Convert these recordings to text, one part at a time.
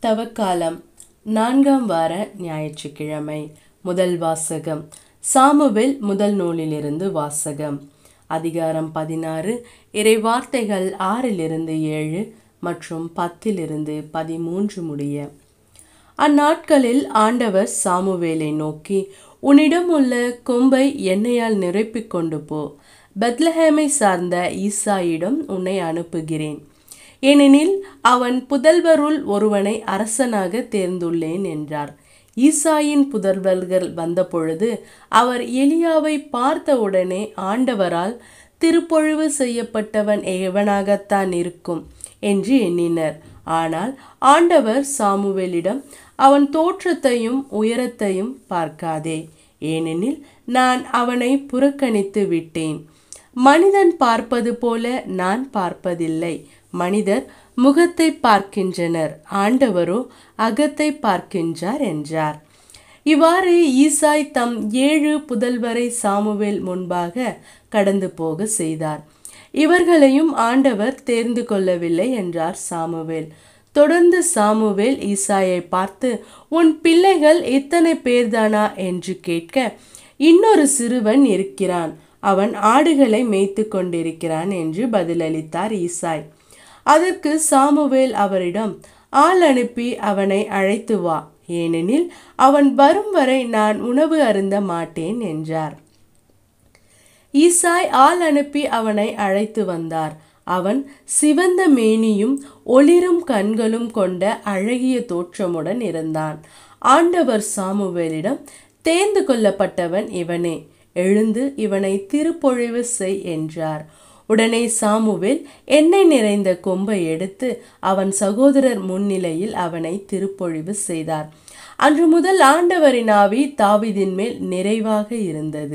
தவக்காலம் நான்காம் வார ஞாயிற்றுக்கிழமை முதல் வாசகம் சாமுவேல் முதல் நூலிலிருந்து வாசகம் அதிகாரம் பதினாறு இறை வார்த்தைகள் ஆறிலிருந்து ஏழு மற்றும் பத்திலிருந்து பதிமூன்று முடிய அந்நாட்களில் ஆண்டவர் சாமுவேலை நோக்கி உன்னிடம் உள்ள கொம்பை எண்ணெயால் நிரப்பிக் கொண்டு போ பெத்லஹேமை சார்ந்த ஈசாயிடம் உன்னை அனுப்புகிறேன் ஏனெனில் அவன் புதல்வருள் ஒருவனை அரசனாக தேர்ந்துள்ளேன் என்றார் ஈசாயின் புதல்வர்கள் வந்தபொழுது அவர் எலியாவை பார்த்தவுடனே ஆண்டவரால் திருப்பொழிவு செய்யப்பட்டவன் எவனாகத்தான் இருக்கும் என்று எண்ணினர் ஆனால் ஆண்டவர் சாமுவேலிடம் அவன் தோற்றத்தையும் உயரத்தையும் பார்க்காதே ஏனெனில் நான் அவனை புறக்கணித்து விட்டேன் மனிதன் பார்ப்பது போல நான் பார்ப்பதில்லை மனிதர் முகத்தை பார்க்கின்றனர் ஆண்டவரோ அகத்தை பார்க்கின்றார் என்றார் இவ்வாறு ஈசாய் தம் ஏழு புதல்வரை சாமுவேல் முன்பாக கடந்து போக செய்தார் இவர்களையும் ஆண்டவர் தேர்ந்து கொள்ளவில்லை என்றார் சாமுவேல் தொடர்ந்து சாமுவேல் ஈசாயை பார்த்து உன் பிள்ளைகள் இத்தனை பேர்தானா என்று கேட்க இன்னொரு சிறுவன் இருக்கிறான் அவன் ஆடுகளை மேய்த்து கொண்டிருக்கிறான் என்று பதிலளித்தார் ஈசாய் அதற்கு சாமுவேல் அவரிடம் ஆள் அனுப்பி அவனை அழைத்து வா ஏனெனில் அவன் வரும் வரை நான் உணவு அருந்த மாட்டேன் என்றார் ஈசாய் ஆள் அனுப்பி அவனை அழைத்து வந்தார் அவன் சிவந்த மேனியும் ஒளிரும் கண்களும் கொண்ட அழகிய தோற்றமுடன் இருந்தான் ஆண்டவர் சாமுவேலிடம் தேர்ந்து கொள்ளப்பட்டவன் இவனே எழுந்து இவனை திருப்பொழிவு செய் என்றார் உடனே சாமுவேல் எண்ணெய் நிறைந்த கொம்பை எடுத்து அவன் சகோதரர் முன்னிலையில் அவனை திருப்பொழிவு செய்தார் அன்று முதல் ஆண்டவரின் ஆவி தாவிதின் மேல் நிறைவாக இருந்தது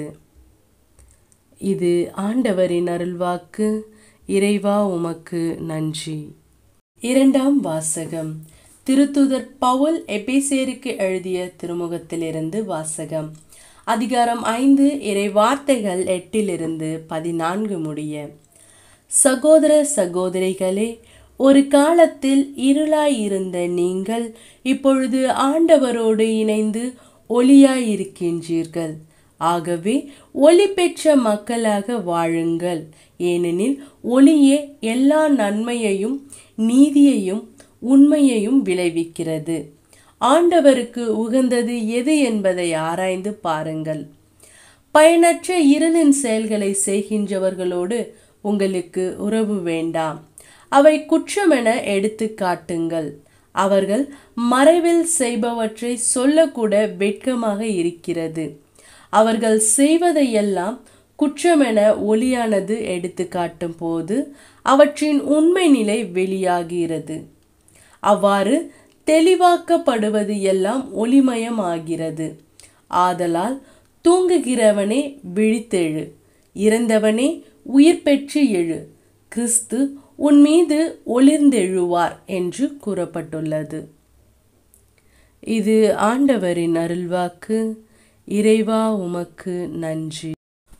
இது ஆண்டவரின் அருள்வாக்கு இறைவா உமக்கு நன்றி இரண்டாம் வாசகம் திருத்துதர் பவுல் எபேசேருக்கு எழுதிய திருமுகத்திலிருந்து வாசகம் அதிகாரம் ஐந்து இறை வார்த்தைகள் எட்டிலிருந்து பதினான்கு முடிய சகோதர சகோதரிகளே ஒரு காலத்தில் இருளாயிருந்த நீங்கள் இப்பொழுது ஆண்டவரோடு இணைந்து ஒளியாயிருக்கின்றீர்கள் ஆகவே ஒளி பெற்ற மக்களாக வாழுங்கள் ஏனெனில் ஒளியே எல்லா நன்மையையும் நீதியையும் உண்மையையும் விளைவிக்கிறது ஆண்டவருக்கு உகந்தது எது என்பதை ஆராய்ந்து பாருங்கள் பயனற்ற இருளின் செயல்களை செய்கின்றவர்களோடு உங்களுக்கு உறவு வேண்டாம் அவை குற்றமென எடுத்து காட்டுங்கள் அவர்கள் மறைவில் செய்பவற்றை சொல்லக்கூட வெட்கமாக இருக்கிறது அவர்கள் செய்வதையெல்லாம் குற்றமென ஒளியானது எடுத்து காட்டும் போது அவற்றின் உண்மை நிலை வெளியாகிறது அவ்வாறு தெளிவாக்கப்படுவது எல்லாம் ஒளிமயம் ஆகிறது ஆதலால் தூங்குகிறவனே விழித்தெழு இறந்தவனே உயிர் பெற்று எழு கிறிஸ்து உன் மீது ஒளிர்ந்தெழுவார் என்று கூறப்பட்டுள்ளது இது ஆண்டவரின் அருள்வாக்கு இறைவா உமக்கு நன்றி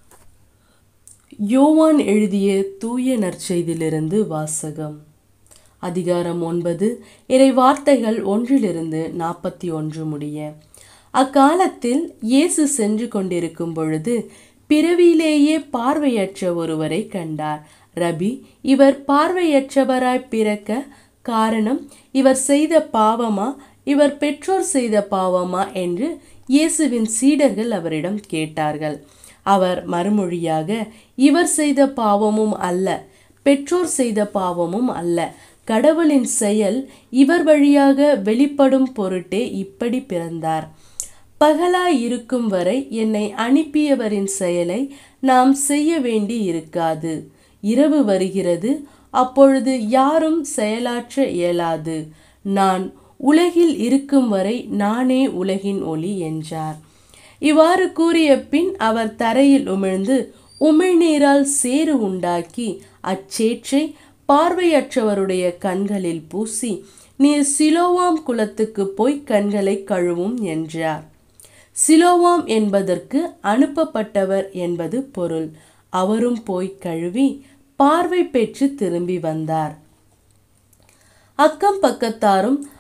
யோவான் எழுதிய தூய நற்செய்தியிலிருந்து வாசகம் அதிகாரம் ஒன்பது இறை வார்த்தைகள் ஒன்றிலிருந்து நாற்பத்தி ஒன்று முடிய அக்காலத்தில் இயேசு சென்று கொண்டிருக்கும் பொழுது பிறவியிலேயே பார்வையற்ற ஒருவரை கண்டார் ரபி இவர் பார்வையற்றவராய் பிறக்க காரணம் இவர் செய்த பாவமா இவர் பெற்றோர் செய்த பாவமா என்று இயேசுவின் சீடர்கள் அவரிடம் கேட்டார்கள் அவர் மறுமொழியாக இவர் செய்த பாவமும் அல்ல பெற்றோர் செய்த பாவமும் அல்ல கடவுளின் செயல் இவர் வழியாக வெளிப்படும் பொருட்டே இப்படி பிறந்தார் பகலாய் இருக்கும் வரை என்னை அனுப்பியவரின் செயலை நாம் செய்ய வேண்டி இருக்காது இரவு வருகிறது அப்பொழுது யாரும் செயலாற்ற இயலாது நான் உலகில் இருக்கும் வரை நானே உலகின் ஒளி என்றார் இவ்வாறு கூறிய பின் அவர் தரையில் உமிழ்ந்து உமிழ்நீரால் சேறு உண்டாக்கி அச்சேற்றை பார்வையற்றவருடைய கண்களில் பூசி நீர் சிலோவாம் குலத்துக்கு போய் கண்களை கழுவும் என்றார் சிலோவாம் என்பதற்கு அனுப்பப்பட்டவர் என்பது பொருள் அவரும் போய் கழுவி பார்வை பெற்று திரும்பி வந்தார் அக்கம் பக்கத்தாரும்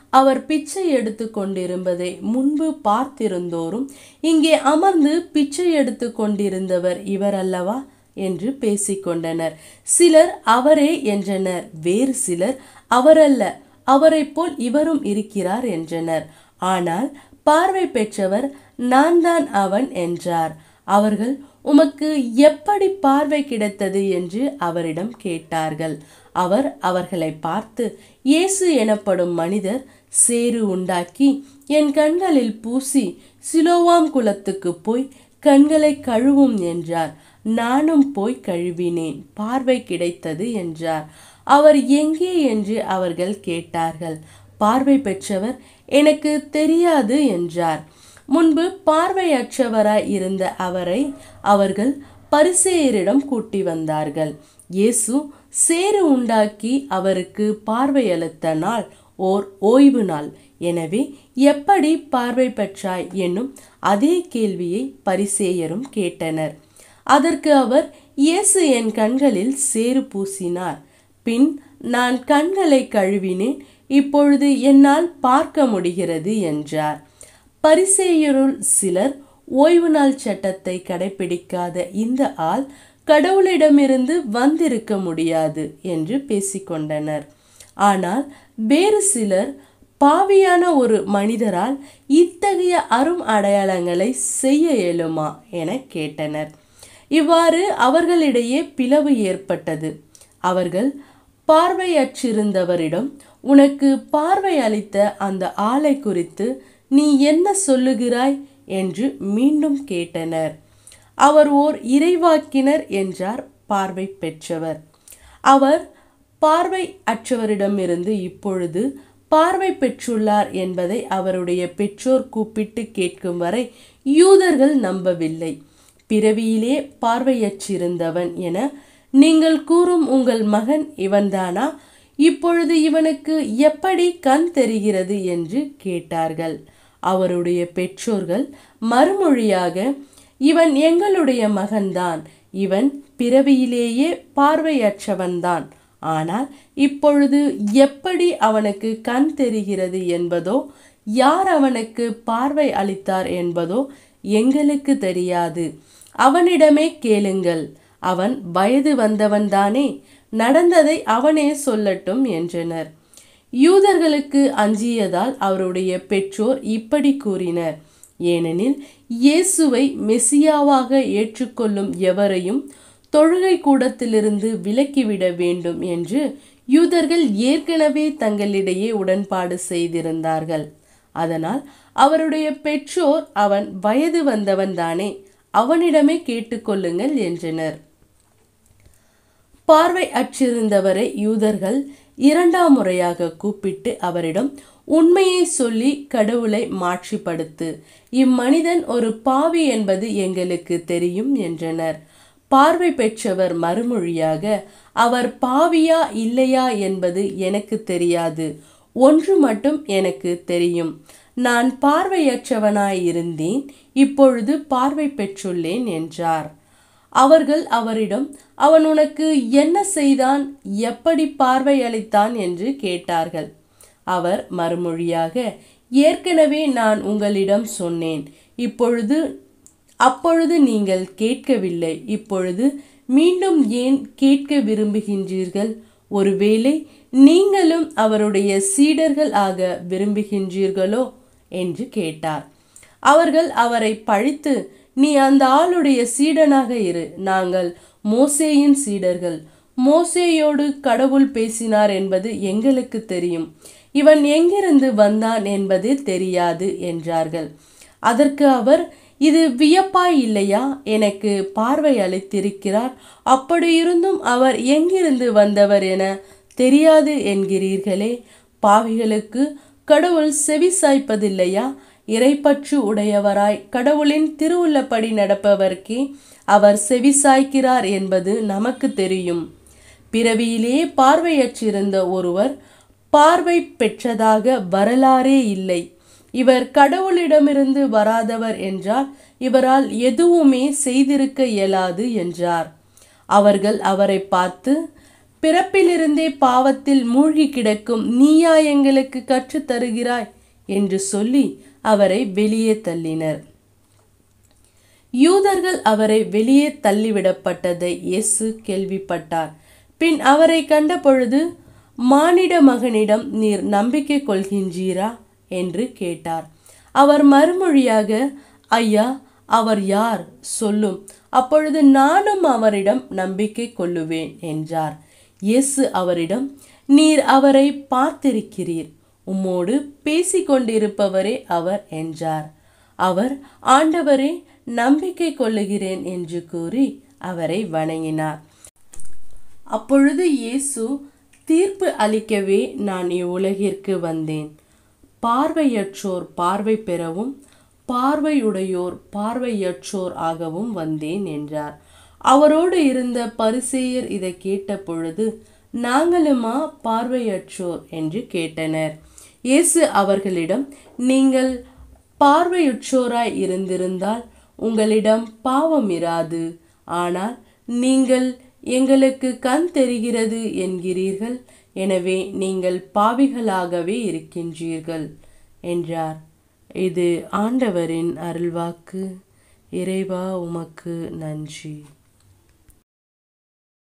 அவர் பிச்சை எடுத்து கொண்டிருப்பதை முன்பு பார்த்திருந்தோரும் இங்கே அமர்ந்து பிச்சை எடுத்து கொண்டிருந்தவர் இவர் அல்லவா என்று பேசிக்கொண்டனர் சிலர் அவரே என்றனர் வேறு சிலர் அவரல்ல அவரைப் போல் இவரும் இருக்கிறார் என்றனர் ஆனால் பார்வை பெற்றவர் நான் தான் அவன் என்றார் அவர்கள் உமக்கு எப்படி பார்வை கிடைத்தது என்று அவரிடம் கேட்டார்கள் அவர் அவர்களை பார்த்து இயேசு எனப்படும் மனிதர் சேறு உண்டாக்கி என் கண்களில் பூசி சிலோவாம் குலத்துக்கு போய் கண்களை கழுவும் என்றார் நானும் போய் கழுவினேன் பார்வை கிடைத்தது என்றார் அவர் எங்கே என்று அவர்கள் கேட்டார்கள் பார்வை பெற்றவர் எனக்கு தெரியாது என்றார் முன்பு பார்வையற்றவராய் இருந்த அவரை அவர்கள் பரிசேயரிடம் கூட்டி வந்தார்கள் இயேசு சேறு உண்டாக்கி அவருக்கு பார்வையளித்த நாள் ஓர் ஓய்வு நாள் எனவே எப்படி பார்வை பெற்றாய் என்னும் அதே கேள்வியை பரிசேயரும் கேட்டனர் அதற்கு அவர் இயேசு என் கண்களில் சேறு பூசினார் பின் நான் கண்களை கழுவினேன் இப்பொழுது என்னால் பார்க்க முடிகிறது என்றார் பரிசேயருள் சிலர் ஓய்வு நாள் சட்டத்தை கடைபிடிக்காத இந்த ஆள் கடவுளிடமிருந்து வந்திருக்க முடியாது என்று பேசிக்கொண்டனர் ஆனால் வேறு சிலர் பாவியான ஒரு மனிதரால் இத்தகைய அரும் அடையாளங்களை செய்ய இயலுமா என கேட்டனர் இவ்வாறு அவர்களிடையே பிளவு ஏற்பட்டது அவர்கள் பார்வையற்றிருந்தவரிடம் உனக்கு பார்வை அளித்த அந்த ஆளை குறித்து நீ என்ன சொல்லுகிறாய் என்று மீண்டும் கேட்டனர் அவர் ஓர் இறைவாக்கினர் என்றார் பார்வை பெற்றவர் அவர் பார்வை அற்றவரிடமிருந்து இப்பொழுது பார்வை பெற்றுள்ளார் என்பதை அவருடைய பெற்றோர் கூப்பிட்டு கேட்கும் வரை யூதர்கள் நம்பவில்லை பிறவியிலே பார்வையற்றிருந்தவன் என நீங்கள் கூறும் உங்கள் மகன் இவன்தானா இப்பொழுது இவனுக்கு எப்படி கண் தெரிகிறது என்று கேட்டார்கள் அவருடைய பெற்றோர்கள் மறுமொழியாக இவன் எங்களுடைய மகன்தான் இவன் பிறவியிலேயே பார்வையற்றவன்தான் ஆனால் இப்பொழுது எப்படி அவனுக்கு கண் தெரிகிறது என்பதோ யார் அவனுக்கு பார்வை அளித்தார் என்பதோ எங்களுக்கு தெரியாது அவனிடமே கேளுங்கள் அவன் வயது வந்தவன்தானே நடந்ததை அவனே சொல்லட்டும் என்றனர் யூதர்களுக்கு அஞ்சியதால் அவருடைய பெற்றோர் இப்படி கூறினர் ஏனெனில் இயேசுவை மெசியாவாக ஏற்றுக்கொள்ளும் எவரையும் தொழுகை கூடத்திலிருந்து விலக்கிவிட வேண்டும் என்று யூதர்கள் ஏற்கனவே தங்களிடையே உடன்பாடு செய்திருந்தார்கள் அதனால் அவருடைய பெற்றோர் அவன் வயது வந்தவன்தானே அவனிடமே கேட்டுக்கொள்ளுங்கள் என்றனர் பார்வை அற்றிருந்தவரை யூதர்கள் இரண்டாம் முறையாக கூப்பிட்டு அவரிடம் உண்மையை சொல்லி கடவுளை மாட்சிப்படுத்து இம்மனிதன் ஒரு பாவி என்பது எங்களுக்கு தெரியும் என்றனர் பார்வை பெற்றவர் மறுமொழியாக அவர் பாவியா இல்லையா என்பது எனக்கு தெரியாது ஒன்று மட்டும் எனக்கு தெரியும் நான் பார்வையற்றவனாயிருந்தேன் இப்பொழுது பார்வை பெற்றுள்ளேன் என்றார் அவர்கள் அவரிடம் அவன் உனக்கு என்ன செய்தான் எப்படி பார்வை அளித்தான் என்று கேட்டார்கள் அவர் மறுமொழியாக ஏற்கனவே நான் உங்களிடம் சொன்னேன் இப்பொழுது அப்பொழுது நீங்கள் கேட்கவில்லை இப்பொழுது மீண்டும் ஏன் கேட்க விரும்புகின்றீர்கள் ஒருவேளை நீங்களும் அவருடைய சீடர்கள் ஆக விரும்புகின்றீர்களோ என்று கேட்டார் அவர்கள் அவரை பழித்து நீ அந்த ஆளுடைய சீடனாக இரு நாங்கள் மோசேயின் சீடர்கள் மோசேயோடு கடவுள் பேசினார் என்பது எங்களுக்கு தெரியும் இவன் எங்கிருந்து வந்தான் என்பது தெரியாது என்றார்கள் அதற்கு அவர் இது வியப்பாய் இல்லையா எனக்கு பார்வை அளித்திருக்கிறார் அப்படியிருந்தும் அவர் எங்கிருந்து வந்தவர் என தெரியாது என்கிறீர்களே பாவிகளுக்கு கடவுள் செவி சாய்ப்பதில்லையா இறைப்பற்று உடையவராய் கடவுளின் திருவுள்ளப்படி நடப்பவர்க்கே அவர் செவி சாய்க்கிறார் என்பது நமக்கு தெரியும் பிறவியிலே பார்வையற்றிருந்த ஒருவர் பார்வை பெற்றதாக வரலாறே இல்லை இவர் கடவுளிடமிருந்து வராதவர் என்றால் இவரால் எதுவுமே செய்திருக்க இயலாது என்றார் அவர்கள் அவரை பார்த்து பிறப்பிலிருந்தே பாவத்தில் மூழ்கி கிடக்கும் நீயா எங்களுக்கு கற்றுத் தருகிறாய் என்று சொல்லி அவரை வெளியே தள்ளினர் யூதர்கள் அவரை வெளியே தள்ளிவிடப்பட்டதை இயேசு கேள்விப்பட்டார் பின் அவரை கண்டபொழுது மானிட மகனிடம் நீர் நம்பிக்கை கொள்கின்றீரா என்று கேட்டார் அவர் மறுமொழியாக ஐயா அவர் யார் சொல்லும் அப்பொழுது நானும் அவரிடம் நம்பிக்கை கொள்ளுவேன் என்றார் இயேசு அவரிடம் நீர் அவரை பார்த்திருக்கிறீர் உம்மோடு பேசிக்கொண்டிருப்பவரே அவர் என்றார் அவர் ஆண்டவரே நம்பிக்கை கொள்ளுகிறேன் என்று கூறி அவரை வணங்கினார் அப்பொழுது இயேசு தீர்ப்பு அளிக்கவே நான் இவ்வுலகிற்கு வந்தேன் பார்வையற்றோர் பார்வை பெறவும் பார்வையுடையோர் பார்வையற்றோர் ஆகவும் வந்தேன் என்றார் அவரோடு இருந்த பரிசேயர் இதை கேட்ட பொழுது நாங்களுமா பார்வையற்றோர் என்று கேட்டனர் இயேசு அவர்களிடம் நீங்கள் பார்வையுற்றோராய் இருந்திருந்தால் உங்களிடம் பாவம் இராது ஆனால் நீங்கள் எங்களுக்கு கண் தெரிகிறது என்கிறீர்கள் எனவே நீங்கள் பாவிகளாகவே இருக்கின்றீர்கள் என்றார் இது ஆண்டவரின் அருள்வாக்கு இறைவா உமக்கு நன்றி